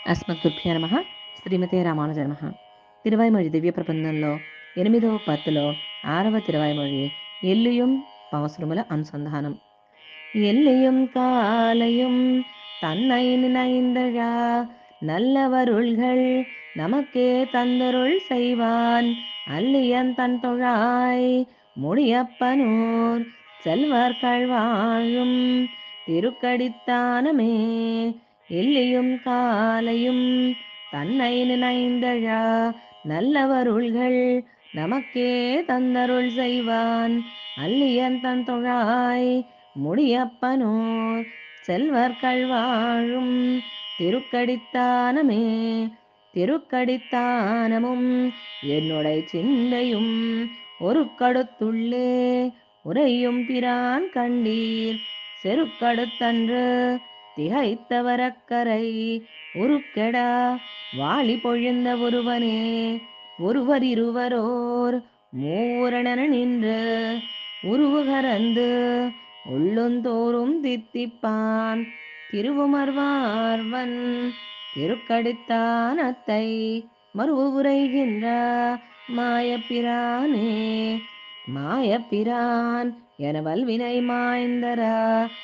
అస్మద్గురుభ్యో నమ శ్రీమతే రామానుజ నమ తిరువాయిమొഴി దివ్య ప్రబంధంలో ఎనిమిదవ పత్తులో ఆరవ తిరువాయిమొഴി எல்லியும் பாசுரமுல அனுசந்தானம் எல்லியும் காலையும் தன்னை நினைந்தழா நல்லவருள்கள் நமக்கே தந்தருள் செய்வான் அல்லியன் தன் தொழாய் முடியப்பனூர் செல்வர்கள் வாழும் திருக்கடித்தானமே எல்லியும் காலையும் தன்னை நினைந்தழா நல்லவருள்கள் நமக்கே தந்தருள் செய்வான் அல்லியன் தன் தொழாய் முடியப்பனோர் செல்வர்கள் வாழும் திருக்கடித்தானமே திருக்கடித்தானமும் என்னுடைய சிந்தையும் ஒரு கடுத்துள்ளே உரையும் பிரான் கண்டீர் செருக்கடுத்தன்று திகைத்தவரக்கரை உருக்கெடா வாளி பொழிந்த ஒருவனே ஒருவர் இருவரோர் மூரணன நின்று உருவுகரந்து உள்ளுந்தோறும் தித்திப்பான் திருவுமர்வார்வன் திருக்கடித்தானத்தை மறுவுரைகின்ற மாயப்பிரானே மாயப்பிரான் என வல்வினை மாய்ந்தரா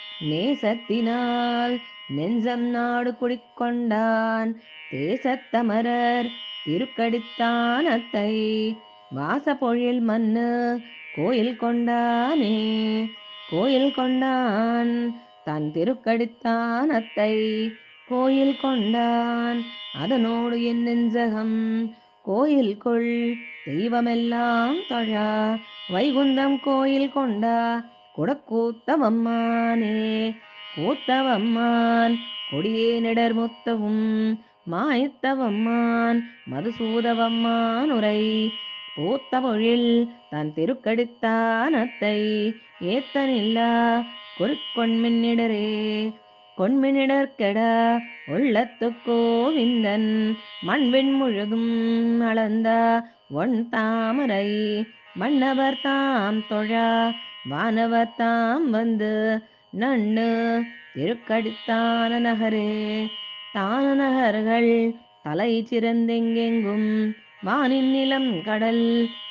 நேசத்தினால் நெஞ்சம் நாடு குடிக்கொண்டான் தேசத்தமரர் திருக்கடித்தானத்தை வாசப்பொழில் மண்ணு கோயில் கொண்டானே கோயில் கொண்டான் தன் திருக்கடித்தானத்தை கோயில் கொண்டான் அதனோடு என் நெஞ்சகம் கோயில் கொள் தெய்வமெல்லாம் தொழா வைகுந்தம் கோயில் கொண்டா குடக்கூத்தவம்மானே கூத்தவம்மான் கொடியே நிடர் முத்தவும் மாயத்தவம்மான் மதுசூதவம்மான் உரை பூத்த பொழில் தன் திருக்கடித்தானத்தை ஏத்தனில்லா குறிக்கொண்மின்னிடரே கொண்மினிடர்கெட உள்ளத்து கோவிந்தன் மண்வின் முழுதும் அளந்த ஒன் தாமரை மன்னவர் தாம் தொழா வானவர் தாம் வந்து நன்னு திருக்கடித்தான நகரே தான நகர்கள் தலை சிறந்தெங்கெங்கும் வானின் நிலம் கடல்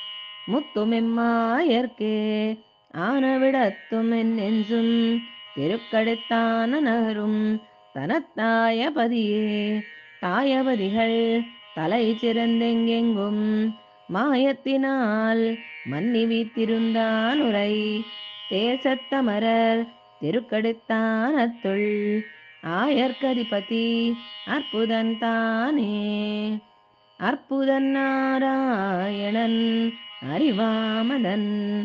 முத்துமெம்மாயர்க்கே ஆனவிடத்தும் என் நெஞ்சும் திருக்கடித்தான நகரும் தனத்தாய பதியே தாயபதிகள் தலை சிறந்தெங்கெங்கும் மாயத்தினால் மன்னி வீத்திருந்தான் உரை தேசத்தமரர் திருக்கடித்தானத்துள் ஆயர்கதிபதி அற்புதன் தானே அற்புதன் நாராயணன் அறிவாமதன்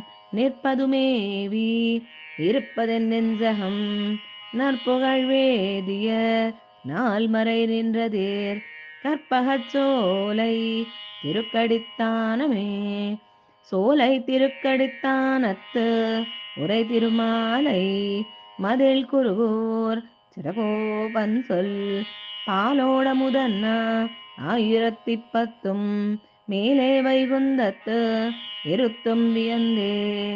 நிற்பதுமேவி இருப்பதென் நெஞ்சகம் நற்புகழ் வேதிய நால்மறை நின்றதேர் கற்பகச் சோலை திருக்கடித்தானமே சோலை திருக்கடித்தானத்து உரை திருமாலை மதில் குருகூர் சிறகோபன் சொல் பாலோட முதன்னா ஆயிரத்தி பத்தும் மேலே வைகுந்தத்து இருத்தும் வியந்தே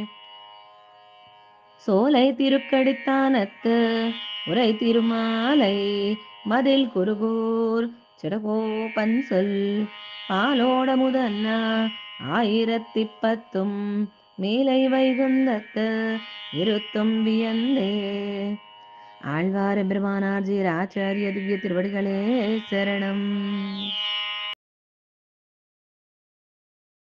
சோலை திருக்கடித்தானத்து உரை திருமாலை மதில் குருகூர் சிறகோபன் சொல் பாலோட முதன்னா ஆயிரத்தி பத்தும் மேலை வைகுந்தத்து இருத்தும் வியந்தே ஆழ்வார் பெருமானார்ஜி ஆச்சாரிய திவ்ய திருவடிகளே சரணம்